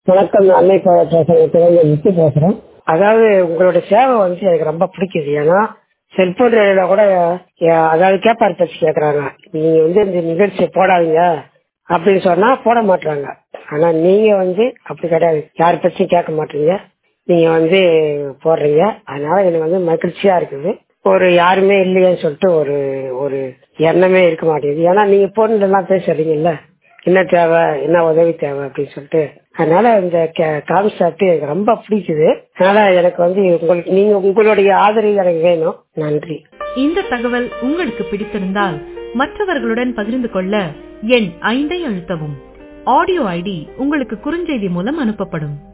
வணக்கம் நான் அன்னை பேசுறேன் விட்டு பேசுறேன் அதாவது உங்களோட சேவை வந்து எனக்கு ரொம்ப பிடிக்குது ஏன்னா செல்போன் ரேடியோல கூட அஹ், அதாவது கேப்பார் பேச்சு கேக்குறாங்க நீங்க வந்து இந்த நிகழ்ச்சியை போடாதீங்க அப்படின்னு சொன்னா போட மாட்டாங்க ஆனா நீங்க வந்து அப்படி கிடையாது யார் பேச்சும் கேட்க மாட்டீங்க நீங்க வந்து போடுறீங்க அதனால எனக்கு வந்து மகிழ்ச்சியா இருக்குது ஒரு யாருமே இல்லையேன்னு சொல்லிட்டு ஒரு ஒரு எண்ணமே இருக்க மாட்டேங்குது ஏன்னா நீங்க போன்ல எல்லாம் பேசுறீங்கல்ல என்ன தேவை என்ன உதவி தேவை அப்படின்னு சொல்லிட்டு அதனால இந்த கான்செப்ட் எனக்கு ரொம்ப பிடிக்குது அதனால எனக்கு வந்து உங்களுக்கு நீங்க உங்களுடைய ஆதரவு எனக்கு வேணும் நன்றி இந்த தகவல் உங்களுக்கு பிடித்திருந்தால் மற்றவர்களுடன் பகிர்ந்து கொள்ள எண் ஐந்தை அழுத்தவும் ஆடியோ ஐடி உங்களுக்கு குறுஞ்செய்தி மூலம் அனுப்பப்படும்